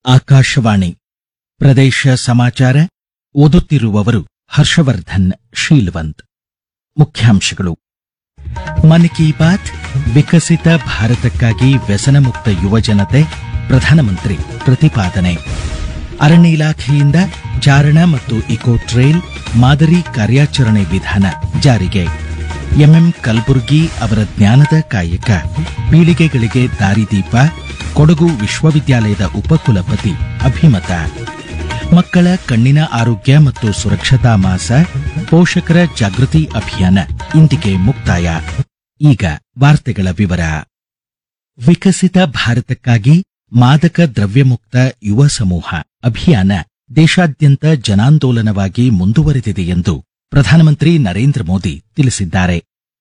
ಆಕಾಶವಾಣಿ ಪ್ರದೇಶ ಸಮಾಚಾರ ಓದುತ್ತಿರುವವರು ಹರ್ಷವರ್ಧನ್ ಶೀಲ್ವಂತ್ ಮುಖ್ಯಾಂಶಗಳು ಮನ್ ಕಿ ಬಾತ್ ವಿಕಸಿತ ಭಾರತಕ್ಕಾಗಿ ವ್ಯಸನಮುಕ್ತ ಯುವಜನತೆ ಪ್ರಧಾನಮಂತ್ರಿ ಪ್ರತಿಪಾದನೆ ಅರಣ್ಯ ಇಲಾಖೆಯಿಂದ ಚಾರಣ ಮತ್ತು ಇಕೋ ಟ್ರೇಲ್ ಮಾದರಿ ಕಾರ್ಯಾಚರಣೆ ವಿಧಾನ ಜಾರಿಗೆ ಎಂಎಂ ಕಲಬುರ್ಗಿ ಅವರ ಜ್ಞಾನದ ಕಾಯಕ ಪೀಳಿಗೆಗಳಿಗೆ ದಾರಿದೀಪ ಕೊಡಗು ವಿಶ್ವವಿದ್ಯಾಲಯದ ಉಪಕುಲಪತಿ ಅಭಿಮತ ಮಕ್ಕಳ ಕಣ್ಣಿನ ಆರೋಗ್ಯ ಮತ್ತು ಸುರಕ್ಷತಾ ಮಾಸ ಪೋಷಕರ ಜಾಗೃತಿ ಅಭಿಯಾನ ಇಂದಿಗೆ ಮುಕ್ತಾಯ ಈಗ ವಾರ್ತೆಗಳ ವಿವರ ವಿಕಸಿತ ಭಾರತಕ್ಕಾಗಿ ಮಾದಕ ದ್ರವ್ಯಮುಕ್ತ ಯುವ ಸಮೂಹ ಅಭಿಯಾನ ದೇಶಾದ್ಯಂತ ಜನಾಂದೋಲನವಾಗಿ ಮುಂದುವರೆದಿದೆ ಎಂದು ಪ್ರಧಾನಮಂತ್ರಿ ನರೇಂದ್ರ ಮೋದಿ ತಿಳಿಸಿದ್ದಾರೆ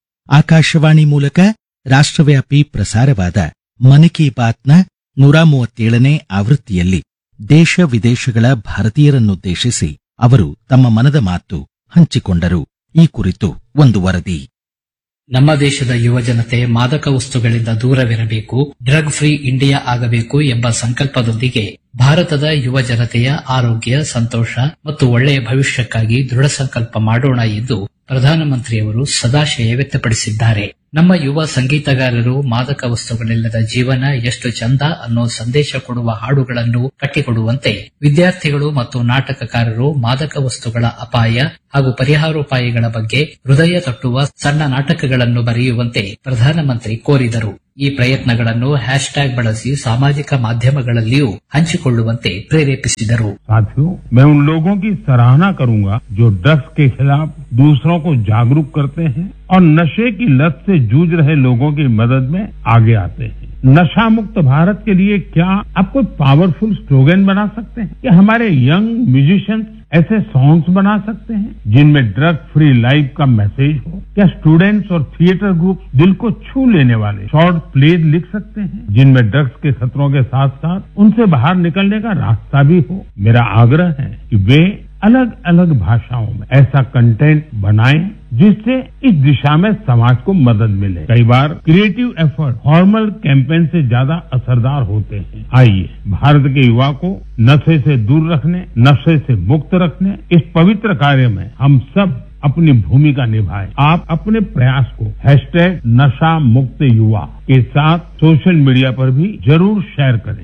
ಆಕಾಶವಾಣಿ ಮೂಲಕ ರಾಷ್ಟ್ರವ್ಯಾಪಿ ಪ್ರಸಾರವಾದ ಮನ್ ಕಿ ಬಾತ್ನ ನೂರ ಮೂವತ್ತೇಳನೇ ಆವೃತ್ತಿಯಲ್ಲಿ ದೇಶ ವಿದೇಶಗಳ ಭಾರತೀಯರನ್ನುದ್ದೇಶಿಸಿ ಅವರು ತಮ್ಮ ಮನದ ಮಾತು ಹಂಚಿಕೊಂಡರು ಈ ಕುರಿತು ಒಂದು ವರದಿ ನಮ್ಮ ದೇಶದ ಯುವಜನತೆ ಮಾದಕ ವಸ್ತುಗಳಿಂದ ದೂರವಿರಬೇಕು ಡ್ರಗ್ ಫ್ರೀ ಇಂಡಿಯಾ ಆಗಬೇಕು ಎಂಬ ಸಂಕಲ್ಪದೊಂದಿಗೆ ಭಾರತದ ಯುವ ಜನತೆಯ ಆರೋಗ್ಯ ಸಂತೋಷ ಮತ್ತು ಒಳ್ಳೆಯ ಭವಿಷ್ಯಕ್ಕಾಗಿ ದೃಢ ಸಂಕಲ್ಪ ಮಾಡೋಣ ಎಂದು ಪ್ರಧಾನಮಂತ್ರಿಯವರು ಸದಾಶಯ ವ್ಯಕ್ತಪಡಿಸಿದ್ದಾರೆ ನಮ್ಮ ಯುವ ಸಂಗೀತಗಾರರು ಮಾದಕ ವಸ್ತುಗಳಿಲ್ಲದ ಜೀವನ ಎಷ್ಟು ಚಂದ ಅನ್ನೋ ಸಂದೇಶ ಕೊಡುವ ಹಾಡುಗಳನ್ನು ಕಟ್ಟಿಕೊಡುವಂತೆ ವಿದ್ಯಾರ್ಥಿಗಳು ಮತ್ತು ನಾಟಕಕಾರರು ಮಾದಕ ವಸ್ತುಗಳ ಅಪಾಯ ಹಾಗೂ ಪರಿಹಾರೋಪಾಯಗಳ ಬಗ್ಗೆ ಹೃದಯ ತಟ್ಟುವ ಸಣ್ಣ ನಾಟಕಗಳನ್ನು ಬರೆಯುವಂತೆ ಪ್ರಧಾನಮಂತ್ರಿ ಕೋರಿದರು ಈ ಪ್ರಯತ್ನಗಳನ್ನು ಹ್ಯಾಶ್ಟ್ಯಾಗ್ ಬಳಸಿ ಸಾಮಾಜಿಕ ಮಾಧ್ಯಮಗಳಲ್ಲಿಯೂ ಹಂಚಿಕೊಳ್ಳುವಂತೆ ಪ್ರೇರೇಪಿಸಿದರು साथियों मैं उन लोगों की सराहना करूंगा जो ड्रग्स के खिलाफ दूसरों को जागरूक करते हैं और नशे की लत से जूझ रहे लोगों की मदद में आगे आते हैं नशा मुक्त भारत के लिए क्या आप कोई पावरफुल स्लोगन बना सकते हैं क्या हमारे यंग म्यूजिशियंस ऐसे सॉन्ग्स बना सकते हैं जिनमें ड्रग फ्री लाइफ का मैसेज हो क्या स्टूडेंट्स और थिएटर ग्रुप दिल को छू लेने वाले शॉर्ट प्लेज लिख सकते हैं जिनमें ड्रग्स के खतरों के साथ साथ उनसे बाहर निकलने का रास्ता भी हो मेरा आग्रह है कि वे अलग अलग भाषाओं में ऐसा कंटेंट बनाएं जिससे इस दिशा में समाज को मदद मिले कई बार क्रिएटिव एफर्ट फॉर्मल कैंपेन से ज्यादा असरदार होते हैं आइए भारत के युवा को नशे से दूर रखने नशे से मुक्त रखने इस पवित्र कार्य में हम सब अपनी भूमिका निभाएं आप अपने प्रयास को हैशटैग नशा मुक्त युवा के साथ सोशल मीडिया पर भी जरूर शेयर करें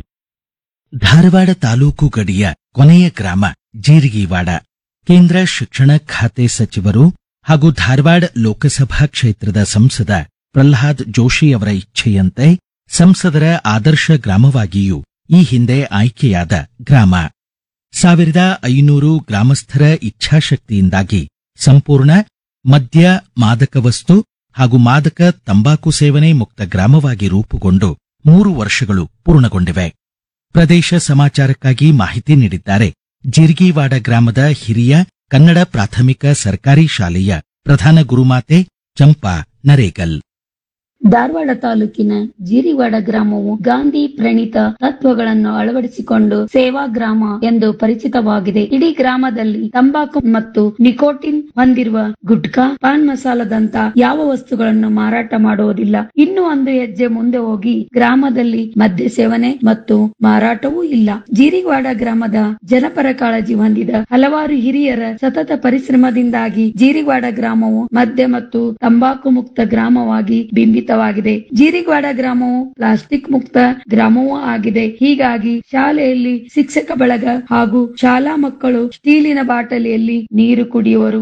ಧಾರವಾಡ ತಾಲೂಕು ಗಡಿಯ ಕೊನೆಯ ಗ್ರಾಮ ಜೀರಿಗಿವಾಡ ಕೇಂದ್ರ ಶಿಕ್ಷಣ ಖಾತೆ ಸಚಿವರು ಹಾಗೂ ಧಾರವಾಡ ಲೋಕಸಭಾ ಕ್ಷೇತ್ರದ ಸಂಸದ ಪ್ರಹ್ಲಾದ್ ಜೋಶಿ ಅವರ ಇಚ್ಛೆಯಂತೆ ಸಂಸದರ ಆದರ್ಶ ಗ್ರಾಮವಾಗಿಯೂ ಈ ಹಿಂದೆ ಆಯ್ಕೆಯಾದ ಗ್ರಾಮ ಸಾವಿರದ ಐನೂರು ಗ್ರಾಮಸ್ಥರ ಇಚ್ಛಾಶಕ್ತಿಯಿಂದಾಗಿ ಸಂಪೂರ್ಣ ಮದ್ಯ ಮಾದಕ ವಸ್ತು ಹಾಗೂ ಮಾದಕ ತಂಬಾಕು ಸೇವನೆ ಮುಕ್ತ ಗ್ರಾಮವಾಗಿ ರೂಪುಗೊಂಡು ಮೂರು ವರ್ಷಗಳು ಪೂರ್ಣಗೊಂಡಿವೆ ಪ್ರದೇಶ ಸಮಾಚಾರಕ್ಕಾಗಿ ಮಾಹಿತಿ ನೀಡಿದ್ದಾರೆ ಜಿರ್ಗಿವಾಡ ಗ್ರಾಮದ ಹಿರಿಯ ಕನ್ನಡ ಪ್ರಾಥಮಿಕ ಸರ್ಕಾರಿ ಶಾಲೆಯ ಪ್ರಧಾನ ಗುರುಮಾತೆ ಚಂಪಾ ನರೇಗಲ್ ಧಾರವಾಡ ತಾಲೂಕಿನ ಜೀರಿವಾಡ ಗ್ರಾಮವು ಗಾಂಧಿ ಪ್ರಣೀತ ತತ್ವಗಳನ್ನು ಅಳವಡಿಸಿಕೊಂಡು ಸೇವಾ ಗ್ರಾಮ ಎಂದು ಪರಿಚಿತವಾಗಿದೆ ಇಡೀ ಗ್ರಾಮದಲ್ಲಿ ತಂಬಾಕು ಮತ್ತು ನಿಕೋಟಿನ್ ಹೊಂದಿರುವ ಗುಟ್ಕಾ ಪಾನ್ ಮಸಾಲದಂತ ಯಾವ ವಸ್ತುಗಳನ್ನು ಮಾರಾಟ ಮಾಡುವುದಿಲ್ಲ ಇನ್ನು ಒಂದು ಹೆಜ್ಜೆ ಮುಂದೆ ಹೋಗಿ ಗ್ರಾಮದಲ್ಲಿ ಮದ್ಯ ಸೇವನೆ ಮತ್ತು ಮಾರಾಟವೂ ಇಲ್ಲ ಜೀರಿವಾಡ ಗ್ರಾಮದ ಜನಪರ ಕಾಳಜಿ ಹೊಂದಿದ ಹಲವಾರು ಹಿರಿಯರ ಸತತ ಪರಿಶ್ರಮದಿಂದಾಗಿ ಜೀರಿವಾಡ ಗ್ರಾಮವು ಮದ್ಯ ಮತ್ತು ತಂಬಾಕು ಮುಕ್ತ ಗ್ರಾಮವಾಗಿ ಬಿಂಬಿತವಾಗಿದೆ ಜೀರಿವಾಡ ಗ್ರಾಮವು ಪ್ಲಾಸ್ಟಿಕ್ ಮುಕ್ತ ಗ್ರಾಮವೂ ಆಗಿದೆ ಹೀಗಾಗಿ ಶಾಲೆಯಲ್ಲಿ ಶಿಕ್ಷಕ ಬಳಗ ಹಾಗೂ ಶಾಲಾ ಮಕ್ಕಳು ಸ್ಟೀಲಿನ ಬಾಟಲಿಯಲ್ಲಿ ನೀರು ಕುಡಿಯುವರು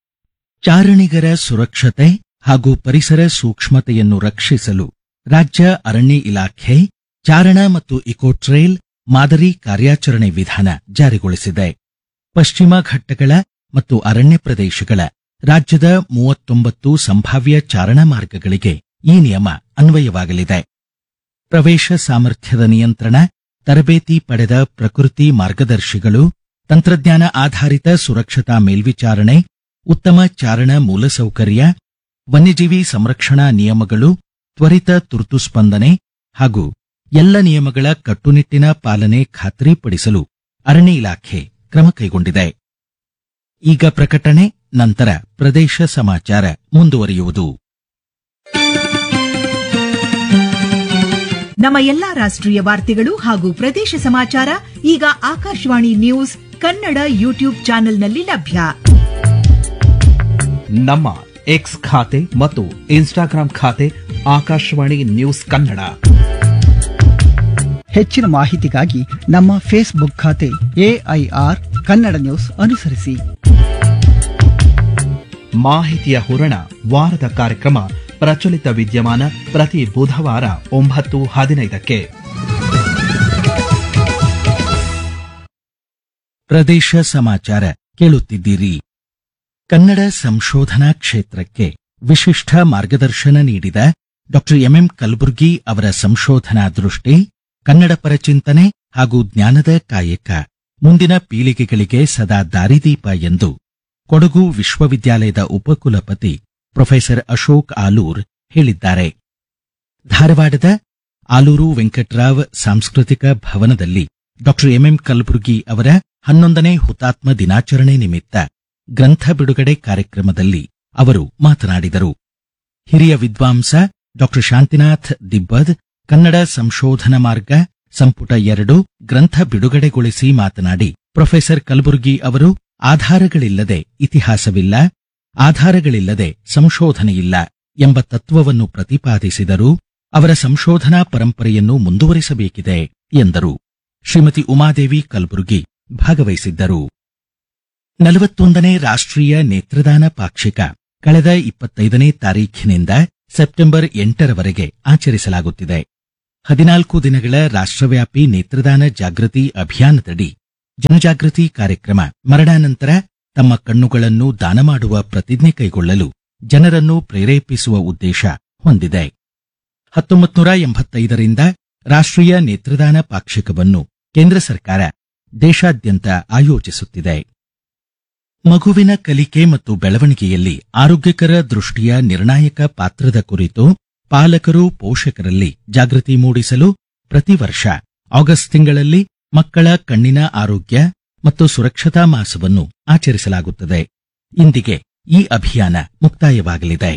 ಚಾರಣಿಗರ ಸುರಕ್ಷತೆ ಹಾಗೂ ಪರಿಸರ ಸೂಕ್ಷ್ಮತೆಯನ್ನು ರಕ್ಷಿಸಲು ರಾಜ್ಯ ಅರಣ್ಯ ಇಲಾಖೆ ಚಾರಣ ಮತ್ತು ಇಕೋ ಟ್ರೇಲ್ ಮಾದರಿ ಕಾರ್ಯಾಚರಣೆ ವಿಧಾನ ಜಾರಿಗೊಳಿಸಿದೆ ಪಶ್ಚಿಮ ಘಟ್ಟಗಳ ಮತ್ತು ಅರಣ್ಯ ಪ್ರದೇಶಗಳ ರಾಜ್ಯದ ಮೂವತ್ತೊಂಬತ್ತು ಸಂಭಾವ್ಯ ಚಾರಣ ಮಾರ್ಗಗಳಿಗೆ ಈ ನಿಯಮ ಅನ್ವಯವಾಗಲಿದೆ ಪ್ರವೇಶ ಸಾಮರ್ಥ್ಯದ ನಿಯಂತ್ರಣ ತರಬೇತಿ ಪಡೆದ ಪ್ರಕೃತಿ ಮಾರ್ಗದರ್ಶಿಗಳು ತಂತ್ರಜ್ಞಾನ ಆಧಾರಿತ ಸುರಕ್ಷತಾ ಮೇಲ್ವಿಚಾರಣೆ ಉತ್ತಮ ಚಾರಣ ಮೂಲಸೌಕರ್ಯ ವನ್ಯಜೀವಿ ಸಂರಕ್ಷಣಾ ನಿಯಮಗಳು ತ್ವರಿತ ತುರ್ತು ಸ್ಪಂದನೆ ಹಾಗೂ ಎಲ್ಲ ನಿಯಮಗಳ ಕಟ್ಟುನಿಟ್ಟಿನ ಪಾಲನೆ ಖಾತ್ರಿಪಡಿಸಲು ಅರಣ್ಯ ಇಲಾಖೆ ಕ್ರಮ ಕೈಗೊಂಡಿದೆ ಈಗ ಪ್ರಕಟಣೆ ನಂತರ ಪ್ರದೇಶ ಸಮಾಚಾರ ಮುಂದುವರಿಯುವುದು ನಮ್ಮ ಎಲ್ಲಾ ರಾಷ್ಟ್ರೀಯ ವಾರ್ತೆಗಳು ಹಾಗೂ ಪ್ರದೇಶ ಸಮಾಚಾರ ಈಗ ಆಕಾಶವಾಣಿ ನ್ಯೂಸ್ ಕನ್ನಡ ಯೂಟ್ಯೂಬ್ ಚಾನೆಲ್ನಲ್ಲಿ ಲಭ್ಯ ನಮ್ಮ ಎಕ್ಸ್ ಖಾತೆ ಮತ್ತು ಇನ್ಸ್ಟಾಗ್ರಾಂ ಖಾತೆ ಆಕಾಶವಾಣಿ ನ್ಯೂಸ್ ಕನ್ನಡ ಹೆಚ್ಚಿನ ಮಾಹಿತಿಗಾಗಿ ನಮ್ಮ ಫೇಸ್ಬುಕ್ ಖಾತೆ ಎಐಆರ್ ಕನ್ನಡ ನ್ಯೂಸ್ ಅನುಸರಿಸಿ ಮಾಹಿತಿಯ ಹೂರಣ ವಾರದ ಕಾರ್ಯಕ್ರಮ ಪ್ರಚಲಿತ ವಿದ್ಯಮಾನ ಪ್ರತಿ ಬುಧವಾರ ಒಂಬತ್ತು ಹದಿನೈದಕ್ಕೆ ಪ್ರದೇಶ ಸಮಾಚಾರ ಕೇಳುತ್ತಿದ್ದೀರಿ ಕನ್ನಡ ಸಂಶೋಧನಾ ಕ್ಷೇತ್ರಕ್ಕೆ ವಿಶಿಷ್ಟ ಮಾರ್ಗದರ್ಶನ ನೀಡಿದ ಡಾಕ್ಟರ್ ಎಂಎಂ ಕಲಬುರ್ಗಿ ಅವರ ಸಂಶೋಧನಾ ದೃಷ್ಟಿ ಕನ್ನಡ ಪರ ಚಿಂತನೆ ಹಾಗೂ ಜ್ಞಾನದ ಕಾಯಕ ಮುಂದಿನ ಪೀಳಿಗೆಗಳಿಗೆ ಸದಾ ದಾರಿದೀಪ ಎಂದು ಕೊಡಗು ವಿಶ್ವವಿದ್ಯಾಲಯದ ಉಪಕುಲಪತಿ ಪ್ರೊಫೆಸರ್ ಅಶೋಕ್ ಆಲೂರ್ ಹೇಳಿದ್ದಾರೆ ಧಾರವಾಡದ ಆಲೂರು ವೆಂಕಟರಾವ್ ಸಾಂಸ್ಕೃತಿಕ ಭವನದಲ್ಲಿ ಡಾಕ್ಟರ್ ಎಂಎಂ ಕಲಬುರ್ಗಿ ಅವರ ಹನ್ನೊಂದನೇ ಹುತಾತ್ಮ ದಿನಾಚರಣೆ ನಿಮಿತ್ತ ಗ್ರಂಥ ಬಿಡುಗಡೆ ಕಾರ್ಯಕ್ರಮದಲ್ಲಿ ಅವರು ಮಾತನಾಡಿದರು ಹಿರಿಯ ವಿದ್ವಾಂಸ ಡಾಕ್ಟರ್ ಶಾಂತಿನಾಥ್ ದಿಬ್ಬದ್ ಕನ್ನಡ ಸಂಶೋಧನಾ ಮಾರ್ಗ ಸಂಪುಟ ಎರಡು ಗ್ರಂಥ ಬಿಡುಗಡೆಗೊಳಿಸಿ ಮಾತನಾಡಿ ಪ್ರೊಫೆಸರ್ ಕಲಬುರ್ಗಿ ಅವರು ಆಧಾರಗಳಿಲ್ಲದೆ ಇತಿಹಾಸವಿಲ್ಲ ಆಧಾರಗಳಿಲ್ಲದೆ ಸಂಶೋಧನೆಯಿಲ್ಲ ಎಂಬ ತತ್ವವನ್ನು ಪ್ರತಿಪಾದಿಸಿದರು ಅವರ ಸಂಶೋಧನಾ ಪರಂಪರೆಯನ್ನು ಮುಂದುವರಿಸಬೇಕಿದೆ ಎಂದರು ಶ್ರೀಮತಿ ಉಮಾದೇವಿ ಕಲಬುರ್ಗಿ ಭಾಗವಹಿಸಿದ್ದರು ನಲವತ್ತೊಂದನೇ ರಾಷ್ಟ್ರೀಯ ನೇತ್ರದಾನ ಪಾಕ್ಷಿಕ ಕಳೆದ ಇಪ್ಪತ್ತೈದನೇ ತಾರೀಖಿನಿಂದ ಸೆಪ್ಟೆಂಬರ್ ಎಂಟರವರೆಗೆ ಆಚರಿಸಲಾಗುತ್ತಿದೆ ಹದಿನಾಲ್ಕು ದಿನಗಳ ರಾಷ್ಟ್ರವ್ಯಾಪಿ ನೇತ್ರದಾನ ಜಾಗೃತಿ ಅಭಿಯಾನದಡಿ ಜನಜಾಗೃತಿ ಕಾರ್ಯಕ್ರಮ ಮರಣಾನಂತರ ತಮ್ಮ ಕಣ್ಣುಗಳನ್ನು ದಾನ ಮಾಡುವ ಪ್ರತಿಜ್ಞೆ ಕೈಗೊಳ್ಳಲು ಜನರನ್ನು ಪ್ರೇರೇಪಿಸುವ ಉದ್ದೇಶ ಹೊಂದಿದೆ ಹತ್ತೊಂಬತ್ತು ನೂರ ಎಂಬತ್ತೈದರಿಂದ ರಾಷ್ಟ್ರೀಯ ನೇತ್ರದಾನ ಪಾಕ್ಷಿಕವನ್ನು ಕೇಂದ್ರ ಸರ್ಕಾರ ದೇಶಾದ್ಯಂತ ಆಯೋಜಿಸುತ್ತಿದೆ ಮಗುವಿನ ಕಲಿಕೆ ಮತ್ತು ಬೆಳವಣಿಗೆಯಲ್ಲಿ ಆರೋಗ್ಯಕರ ದೃಷ್ಟಿಯ ನಿರ್ಣಾಯಕ ಪಾತ್ರದ ಕುರಿತು ಪಾಲಕರು ಪೋಷಕರಲ್ಲಿ ಜಾಗೃತಿ ಮೂಡಿಸಲು ಪ್ರತಿ ವರ್ಷ ಆಗಸ್ಟ್ ತಿಂಗಳಲ್ಲಿ ಮಕ್ಕಳ ಕಣ್ಣಿನ ಆರೋಗ್ಯ ಮತ್ತು ಸುರಕ್ಷತಾ ಮಾಸವನ್ನು ಆಚರಿಸಲಾಗುತ್ತದೆ ಇಂದಿಗೆ ಈ ಅಭಿಯಾನ ಮುಕ್ತಾಯವಾಗಲಿದೆ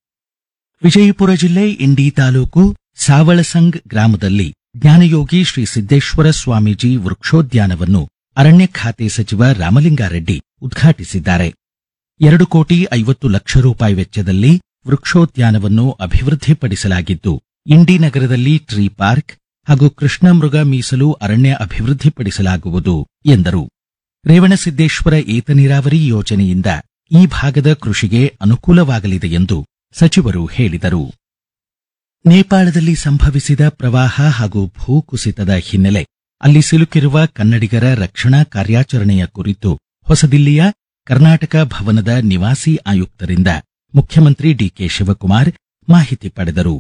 ವಿಜಯಪುರ ಜಿಲ್ಲೆ ಇಂಡಿ ತಾಲೂಕು ಸಾವಳಸಂಗ್ ಗ್ರಾಮದಲ್ಲಿ ಜ್ಞಾನಯೋಗಿ ಶ್ರೀ ಸಿದ್ದೇಶ್ವರ ಸ್ವಾಮೀಜಿ ವೃಕ್ಷೋದ್ಯಾನವನ್ನು ಅರಣ್ಯ ಖಾತೆ ಸಚಿವ ರಾಮಲಿಂಗಾರೆಡ್ಡಿ ಉದ್ಘಾಟಿಸಿದ್ದಾರೆ ಎರಡು ಕೋಟಿ ಐವತ್ತು ಲಕ್ಷ ರೂಪಾಯಿ ವೆಚ್ಚದಲ್ಲಿ ವೃಕ್ಷೋದ್ಯಾನವನ್ನು ಅಭಿವೃದ್ಧಿಪಡಿಸಲಾಗಿದ್ದು ಇಂಡಿ ನಗರದಲ್ಲಿ ಟ್ರೀ ಪಾರ್ಕ್ ಹಾಗೂ ಕೃಷ್ಣ ಮೃಗ ಮೀಸಲು ಅರಣ್ಯ ಅಭಿವೃದ್ಧಿಪಡಿಸಲಾಗುವುದು ಎಂದರು ರೇವಣಸಿದ್ದೇಶ್ವರ ಏತ ನೀರಾವರಿ ಯೋಜನೆಯಿಂದ ಈ ಭಾಗದ ಕೃಷಿಗೆ ಅನುಕೂಲವಾಗಲಿದೆ ಎಂದು ಸಚಿವರು ಹೇಳಿದರು ನೇಪಾಳದಲ್ಲಿ ಸಂಭವಿಸಿದ ಪ್ರವಾಹ ಹಾಗೂ ಭೂಕುಸಿತದ ಹಿನ್ನೆಲೆ ಅಲ್ಲಿ ಸಿಲುಕಿರುವ ಕನ್ನಡಿಗರ ರಕ್ಷಣಾ ಕಾರ್ಯಾಚರಣೆಯ ಕುರಿತು ಹೊಸದಿಲ್ಲಿಯ ಕರ್ನಾಟಕ ಭವನದ ನಿವಾಸಿ ಆಯುಕ್ತರಿಂದ ಮುಖ್ಯಮಂತ್ರಿ ಡಿಕೆ ಶಿವಕುಮಾರ್ ಮಾಹಿತಿ ಪಡೆದರು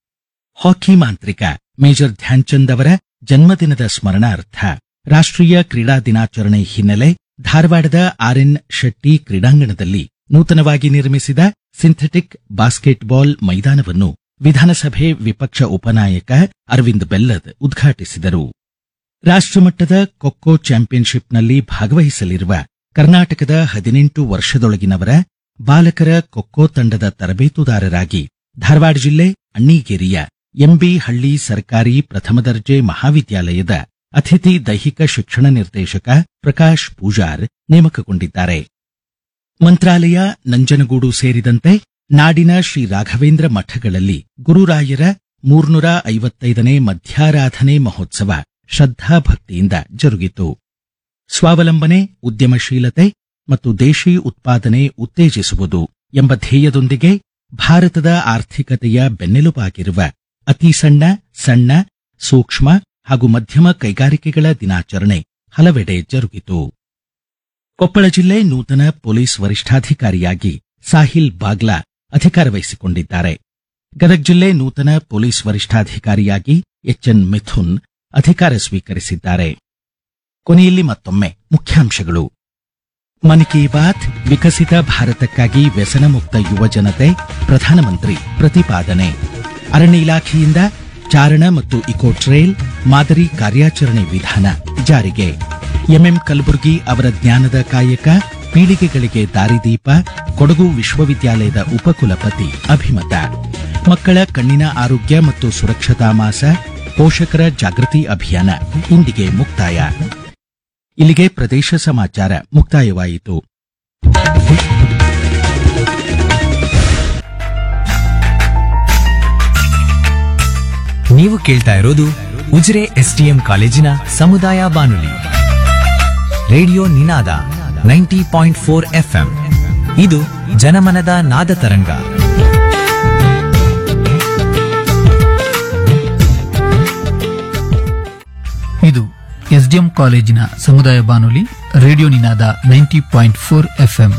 ಹಾಕಿ ಮಾಂತ್ರಿಕ ಮೇಜರ್ ಧ್ಯಾನ್ಚಂದ್ ಅವರ ಜನ್ಮದಿನದ ಸ್ಮರಣಾರ್ಥ ರಾಷ್ಟ್ರೀಯ ಕ್ರೀಡಾ ದಿನಾಚರಣೆ ಹಿನ್ನೆಲೆ ಧಾರವಾಡದ ಆರ್ಎನ್ ಶೆಟ್ಟಿ ಕ್ರೀಡಾಂಗಣದಲ್ಲಿ ನೂತನವಾಗಿ ನಿರ್ಮಿಸಿದ ಸಿಂಥೆಟಿಕ್ ಬಾಸ್ಕೆಟ್ಬಾಲ್ ಮೈದಾನವನ್ನು ವಿಧಾನಸಭೆ ವಿಪಕ್ಷ ಉಪನಾಯಕ ಅರವಿಂದ್ ಬೆಲ್ಲದ್ ಉದ್ಘಾಟಿಸಿದರು ರಾಷ್ಟ್ರಮಟ್ಟದ ಖೋಖೋ ಚಾಂಪಿಯನ್ಶಿಪ್ನಲ್ಲಿ ಭಾಗವಹಿಸಲಿರುವ ಕರ್ನಾಟಕದ ಹದಿನೆಂಟು ವರ್ಷದೊಳಗಿನವರ ಬಾಲಕರ ಖೋಖೋ ತಂಡದ ತರಬೇತುದಾರರಾಗಿ ಧಾರವಾಡ ಜಿಲ್ಲೆ ಅಣ್ಣಿಗೇರಿಯ ಎಂಬಿ ಹಳ್ಳಿ ಸರ್ಕಾರಿ ಪ್ರಥಮ ದರ್ಜೆ ಮಹಾವಿದ್ಯಾಲಯದ ಅತಿಥಿ ದೈಹಿಕ ಶಿಕ್ಷಣ ನಿರ್ದೇಶಕ ಪ್ರಕಾಶ್ ಪೂಜಾರ್ ನೇಮಕಗೊಂಡಿದ್ದಾರೆ ಮಂತ್ರಾಲಯ ನಂಜನಗೂಡು ಸೇರಿದಂತೆ ನಾಡಿನ ಶ್ರೀ ರಾಘವೇಂದ್ರ ಮಠಗಳಲ್ಲಿ ಗುರುರಾಯರ ಮೂರ್ನೂರ ಐವತ್ತೈದನೇ ಮಧ್ಯಾರಾಧನೆ ಮಹೋತ್ಸವ ಶ್ರದ್ಧಾಭಕ್ತಿಯಿಂದ ಜರುಗಿತು ಸ್ವಾವಲಂಬನೆ ಉದ್ಯಮಶೀಲತೆ ಮತ್ತು ದೇಶೀ ಉತ್ಪಾದನೆ ಉತ್ತೇಜಿಸುವುದು ಎಂಬ ಧ್ಯೇಯದೊಂದಿಗೆ ಭಾರತದ ಆರ್ಥಿಕತೆಯ ಬೆನ್ನೆಲುಬಾಗಿರುವ ಅತಿ ಸಣ್ಣ ಸಣ್ಣ ಸೂಕ್ಷ್ಮ ಹಾಗೂ ಮಧ್ಯಮ ಕೈಗಾರಿಕೆಗಳ ದಿನಾಚರಣೆ ಹಲವೆಡೆ ಜರುಗಿತು ಕೊಪ್ಪಳ ಜಿಲ್ಲೆ ನೂತನ ಪೊಲೀಸ್ ವರಿಷ್ಠಾಧಿಕಾರಿಯಾಗಿ ಸಾಹಿಲ್ ಬಾಗ್ಲಾ ಅಧಿಕಾರ ವಹಿಸಿಕೊಂಡಿದ್ದಾರೆ ಗದಗ ಜಿಲ್ಲೆ ನೂತನ ಪೊಲೀಸ್ ವರಿಷ್ಠಾಧಿಕಾರಿಯಾಗಿ ಎಚ್ಎನ್ ಮಿಥುನ್ ಅಧಿಕಾರ ಸ್ವೀಕರಿಸಿದ್ದಾರೆ ಕೊನೆಯಲ್ಲಿ ಮತ್ತೊಮ್ಮೆ ಮುಖ್ಯಾಂಶಗಳು ಮನ್ ಕಿ ಬಾತ್ ವಿಕಸಿತ ಭಾರತಕ್ಕಾಗಿ ವ್ಯಸನ ಮುಕ್ತ ಯುವ ಜನತೆ ಪ್ರಧಾನಮಂತ್ರಿ ಪ್ರತಿಪಾದನೆ ಅರಣ್ಯ ಇಲಾಖೆಯಿಂದ ಚಾರಣ ಮತ್ತು ಇಕೋ ಟ್ರೇಲ್ ಮಾದರಿ ಕಾರ್ಯಾಚರಣೆ ವಿಧಾನ ಜಾರಿಗೆ ಎಂಎಂ ಕಲಬುರ್ಗಿ ಅವರ ಜ್ಞಾನದ ಕಾಯಕ ಪೀಳಿಗೆಗಳಿಗೆ ದಾರಿದೀಪ ಕೊಡಗು ವಿಶ್ವವಿದ್ಯಾಲಯದ ಉಪಕುಲಪತಿ ಅಭಿಮತ ಮಕ್ಕಳ ಕಣ್ಣಿನ ಆರೋಗ್ಯ ಮತ್ತು ಸುರಕ್ಷತಾ ಮಾಸ ಪೋಷಕರ ಜಾಗೃತಿ ಅಭಿಯಾನ ಇಂದಿಗೆ ಮುಕ್ತಾಯ ಇಲ್ಲಿಗೆ ಪ್ರದೇಶ ಸಮಾಚಾರ ಮುಕ್ತಾಯವಾಯಿತು ನೀವು ಕೇಳ್ತಾ ಇರೋದು ಉಜಿರೆ ಎಸ್ಟಿಎಂ ಕಾಲೇಜಿನ ಸಮುದಾಯ ಬಾನುಲಿ radio Ninada ninety point four F M ಇದು ಜನಮನದ ನಾದ ತರಂಗ ಇದು ಎಸ್ಡಿಎಂ ಕಾಲೇಜಿನ ಸಮುದಾಯ ಬಾನುಲಿ radio Ninada ninety point four F M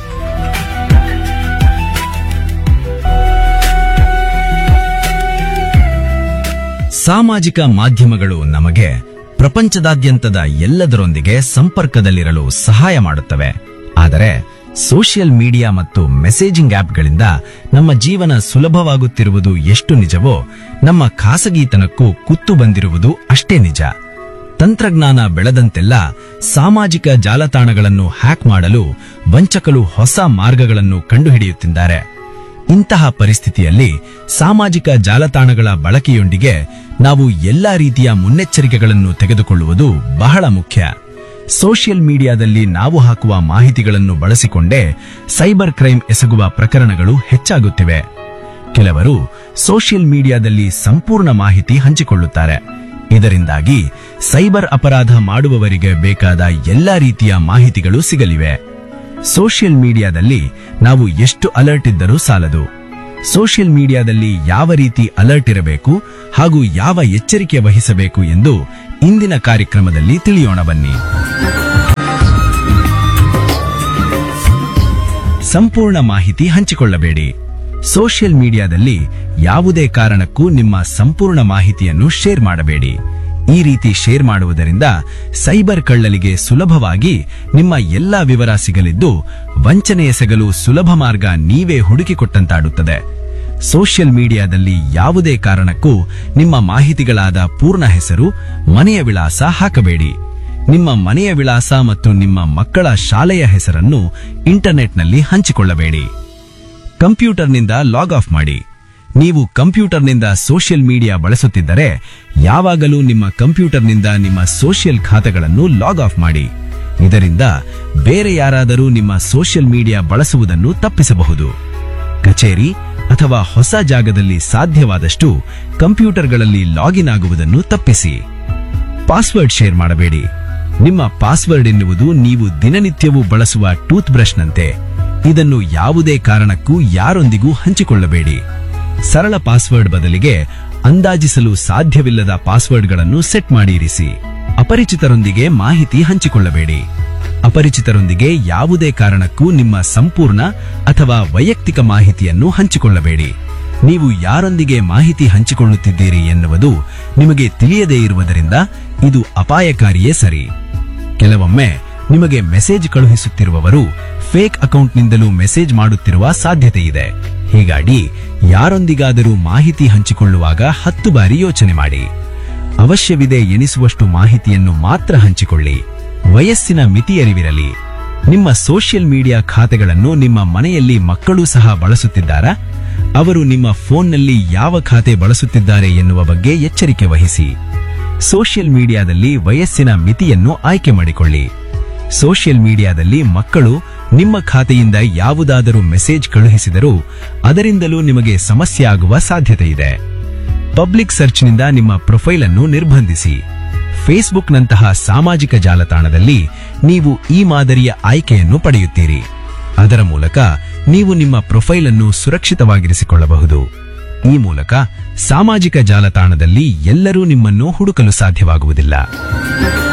ಸಾಮಾಜಿಕ ಮಾಧ್ಯಮಗಳು ನಮಗೆ ಪ್ರಪಂಚದಾದ್ಯಂತದ ಎಲ್ಲದರೊಂದಿಗೆ ಸಂಪರ್ಕದಲ್ಲಿರಲು ಸಹಾಯ ಮಾಡುತ್ತವೆ ಆದರೆ ಸೋಷಿಯಲ್ ಮೀಡಿಯಾ ಮತ್ತು ಮೆಸೇಜಿಂಗ್ ಆಪ್ಗಳಿಂದ ನಮ್ಮ ಜೀವನ ಸುಲಭವಾಗುತ್ತಿರುವುದು ಎಷ್ಟು ನಿಜವೋ ನಮ್ಮ ಖಾಸಗಿತನಕ್ಕೂ ಕುತ್ತು ಬಂದಿರುವುದು ಅಷ್ಟೇ ನಿಜ ತಂತ್ರಜ್ಞಾನ ಬೆಳೆದಂತೆಲ್ಲ ಸಾಮಾಜಿಕ ಜಾಲತಾಣಗಳನ್ನು ಹ್ಯಾಕ್ ಮಾಡಲು ವಂಚಕರು ಹೊಸ ಮಾರ್ಗಗಳನ್ನು ಕಂಡುಹಿಡಿಯುತ್ತಿದ್ದಾರೆ ಇಂತಹ ಪರಿಸ್ಥಿತಿಯಲ್ಲಿ ಸಾಮಾಜಿಕ ಜಾಲತಾಣಗಳ ಬಳಕೆಯೊಂದಿಗೆ ನಾವು ಎಲ್ಲಾ ರೀತಿಯ ಮುನ್ನೆಚ್ಚರಿಕೆಗಳನ್ನು ತೆಗೆದುಕೊಳ್ಳುವುದು ಬಹಳ ಮುಖ್ಯ ಸೋಷಿಯಲ್ ಮೀಡಿಯಾದಲ್ಲಿ ನಾವು ಹಾಕುವ ಮಾಹಿತಿಗಳನ್ನು ಬಳಸಿಕೊಂಡೇ ಸೈಬರ್ ಕ್ರೈಮ್ ಎಸಗುವ ಪ್ರಕರಣಗಳು ಹೆಚ್ಚಾಗುತ್ತಿವೆ ಕೆಲವರು ಸೋಷಿಯಲ್ ಮೀಡಿಯಾದಲ್ಲಿ ಸಂಪೂರ್ಣ ಮಾಹಿತಿ ಹಂಚಿಕೊಳ್ಳುತ್ತಾರೆ ಇದರಿಂದಾಗಿ ಸೈಬರ್ ಅಪರಾಧ ಮಾಡುವವರಿಗೆ ಬೇಕಾದ ಎಲ್ಲಾ ರೀತಿಯ ಮಾಹಿತಿಗಳು ಸಿಗಲಿವೆ ಸೋಷಿಯಲ್ ಮೀಡಿಯಾದಲ್ಲಿ ನಾವು ಎಷ್ಟು ಅಲರ್ಟ್ ಇದ್ದರೂ ಸಾಲದು ಸೋಷಿಯಲ್ ಮೀಡಿಯಾದಲ್ಲಿ ಯಾವ ರೀತಿ ಅಲರ್ಟ್ ಇರಬೇಕು ಹಾಗೂ ಯಾವ ಎಚ್ಚರಿಕೆ ವಹಿಸಬೇಕು ಎಂದು ಇಂದಿನ ಕಾರ್ಯಕ್ರಮದಲ್ಲಿ ತಿಳಿಯೋಣ ಬನ್ನಿ ಸಂಪೂರ್ಣ ಮಾಹಿತಿ ಹಂಚಿಕೊಳ್ಳಬೇಡಿ ಸೋಷಿಯಲ್ ಮೀಡಿಯಾದಲ್ಲಿ ಯಾವುದೇ ಕಾರಣಕ್ಕೂ ನಿಮ್ಮ ಸಂಪೂರ್ಣ ಮಾಹಿತಿಯನ್ನು ಶೇರ್ ಮಾಡಬೇಡಿ ಈ ರೀತಿ ಶೇರ್ ಮಾಡುವುದರಿಂದ ಸೈಬರ್ ಕಳ್ಳಲಿಗೆ ಸುಲಭವಾಗಿ ನಿಮ್ಮ ಎಲ್ಲಾ ವಿವರ ಸಿಗಲಿದ್ದು ವಂಚನೆ ಎಸಗಲು ಸುಲಭ ಮಾರ್ಗ ನೀವೇ ಹುಡುಕಿಕೊಟ್ಟಂತಾಡುತ್ತದೆ ಸೋಷಿಯಲ್ ಮೀಡಿಯಾದಲ್ಲಿ ಯಾವುದೇ ಕಾರಣಕ್ಕೂ ನಿಮ್ಮ ಮಾಹಿತಿಗಳಾದ ಪೂರ್ಣ ಹೆಸರು ಮನೆಯ ವಿಳಾಸ ಹಾಕಬೇಡಿ ನಿಮ್ಮ ಮನೆಯ ವಿಳಾಸ ಮತ್ತು ನಿಮ್ಮ ಮಕ್ಕಳ ಶಾಲೆಯ ಹೆಸರನ್ನು ಇಂಟರ್ನೆಟ್ನಲ್ಲಿ ಹಂಚಿಕೊಳ್ಳಬೇಡಿ ಕಂಪ್ಯೂಟರ್ನಿಂದ ಲಾಗ್ ಆಫ್ ಮಾಡಿ ನೀವು ಕಂಪ್ಯೂಟರ್ನಿಂದ ಸೋಷಿಯಲ್ ಮೀಡಿಯಾ ಬಳಸುತ್ತಿದ್ದರೆ ಯಾವಾಗಲೂ ನಿಮ್ಮ ಕಂಪ್ಯೂಟರ್ನಿಂದ ನಿಮ್ಮ ಸೋಷಿಯಲ್ ಖಾತೆಗಳನ್ನು ಲಾಗ್ ಆಫ್ ಮಾಡಿ ಇದರಿಂದ ಬೇರೆ ಯಾರಾದರೂ ನಿಮ್ಮ ಸೋಷಿಯಲ್ ಮೀಡಿಯಾ ಬಳಸುವುದನ್ನು ತಪ್ಪಿಸಬಹುದು ಕಚೇರಿ ಅಥವಾ ಹೊಸ ಜಾಗದಲ್ಲಿ ಸಾಧ್ಯವಾದಷ್ಟು ಕಂಪ್ಯೂಟರ್ಗಳಲ್ಲಿ ಲಾಗಿನ್ ಆಗುವುದನ್ನು ತಪ್ಪಿಸಿ ಪಾಸ್ವರ್ಡ್ ಶೇರ್ ಮಾಡಬೇಡಿ ನಿಮ್ಮ ಪಾಸ್ವರ್ಡ್ ಎನ್ನುವುದು ನೀವು ದಿನನಿತ್ಯವೂ ಬಳಸುವ ಟೂತ್ ಬ್ರಷ್ನಂತೆ ಇದನ್ನು ಯಾವುದೇ ಕಾರಣಕ್ಕೂ ಯಾರೊಂದಿಗೂ ಹಂಚಿಕೊಳ್ಳಬೇಡಿ ಸರಳ ಪಾಸ್ವರ್ಡ್ ಬದಲಿಗೆ ಅಂದಾಜಿಸಲು ಸಾಧ್ಯವಿಲ್ಲದ ಪಾಸ್ವರ್ಡ್ಗಳನ್ನು ಸೆಟ್ ಮಾಡಿ ಇರಿಸಿ ಅಪರಿಚಿತರೊಂದಿಗೆ ಮಾಹಿತಿ ಹಂಚಿಕೊಳ್ಳಬೇಡಿ ಅಪರಿಚಿತರೊಂದಿಗೆ ಯಾವುದೇ ಕಾರಣಕ್ಕೂ ನಿಮ್ಮ ಸಂಪೂರ್ಣ ಅಥವಾ ವೈಯಕ್ತಿಕ ಮಾಹಿತಿಯನ್ನು ಹಂಚಿಕೊಳ್ಳಬೇಡಿ ನೀವು ಯಾರೊಂದಿಗೆ ಮಾಹಿತಿ ಹಂಚಿಕೊಳ್ಳುತ್ತಿದ್ದೀರಿ ಎನ್ನುವುದು ನಿಮಗೆ ತಿಳಿಯದೇ ಇರುವುದರಿಂದ ಇದು ಅಪಾಯಕಾರಿಯೇ ಸರಿ ಕೆಲವೊಮ್ಮೆ ನಿಮಗೆ ಮೆಸೇಜ್ ಕಳುಹಿಸುತ್ತಿರುವವರು ಫೇಕ್ ಅಕೌಂಟ್ನಿಂದಲೂ ಮೆಸೇಜ್ ಮಾಡುತ್ತಿರುವ ಸಾಧ್ಯತೆ ಇದೆ ಹೀಗಾಗಿ ಯಾರೊಂದಿಗಾದರೂ ಮಾಹಿತಿ ಹಂಚಿಕೊಳ್ಳುವಾಗ ಹತ್ತು ಬಾರಿ ಯೋಚನೆ ಮಾಡಿ ಅವಶ್ಯವಿದೆ ಎನಿಸುವಷ್ಟು ಮಾಹಿತಿಯನ್ನು ಮಾತ್ರ ಹಂಚಿಕೊಳ್ಳಿ ವಯಸ್ಸಿನ ಮಿತಿಯರಿವಿರಲಿ ನಿಮ್ಮ ಸೋಷಿಯಲ್ ಮೀಡಿಯಾ ಖಾತೆಗಳನ್ನು ನಿಮ್ಮ ಮನೆಯಲ್ಲಿ ಮಕ್ಕಳು ಸಹ ಬಳಸುತ್ತಿದ್ದಾರಾ ಅವರು ನಿಮ್ಮ ಫೋನ್ನಲ್ಲಿ ಯಾವ ಖಾತೆ ಬಳಸುತ್ತಿದ್ದಾರೆ ಎನ್ನುವ ಬಗ್ಗೆ ಎಚ್ಚರಿಕೆ ವಹಿಸಿ ಸೋಷಿಯಲ್ ಮೀಡಿಯಾದಲ್ಲಿ ವಯಸ್ಸಿನ ಮಿತಿಯನ್ನು ಆಯ್ಕೆ ಮಾಡಿಕೊಳ್ಳಿ ಸೋಷಿಯಲ್ ಮೀಡಿಯಾದಲ್ಲಿ ಮಕ್ಕಳು ನಿಮ್ಮ ಖಾತೆಯಿಂದ ಯಾವುದಾದರೂ ಮೆಸೇಜ್ ಕಳುಹಿಸಿದರೂ ಅದರಿಂದಲೂ ನಿಮಗೆ ಸಮಸ್ಯೆ ಆಗುವ ಸಾಧ್ಯತೆ ಇದೆ ಪಬ್ಲಿಕ್ ಸರ್ಚ್ನಿಂದ ನಿಮ್ಮ ಪ್ರೊಫೈಲ್ ಅನ್ನು ನಿರ್ಬಂಧಿಸಿ ಫೇಸ್ಬುಕ್ನಂತಹ ಸಾಮಾಜಿಕ ಜಾಲತಾಣದಲ್ಲಿ ನೀವು ಈ ಮಾದರಿಯ ಆಯ್ಕೆಯನ್ನು ಪಡೆಯುತ್ತೀರಿ ಅದರ ಮೂಲಕ ನೀವು ನಿಮ್ಮ ಪ್ರೊಫೈಲ್ ಅನ್ನು ಸುರಕ್ಷಿತವಾಗಿರಿಸಿಕೊಳ್ಳಬಹುದು ಈ ಮೂಲಕ ಸಾಮಾಜಿಕ ಜಾಲತಾಣದಲ್ಲಿ ಎಲ್ಲರೂ ನಿಮ್ಮನ್ನು ಹುಡುಕಲು ಸಾಧ್ಯವಾಗುವುದಿಲ್ಲ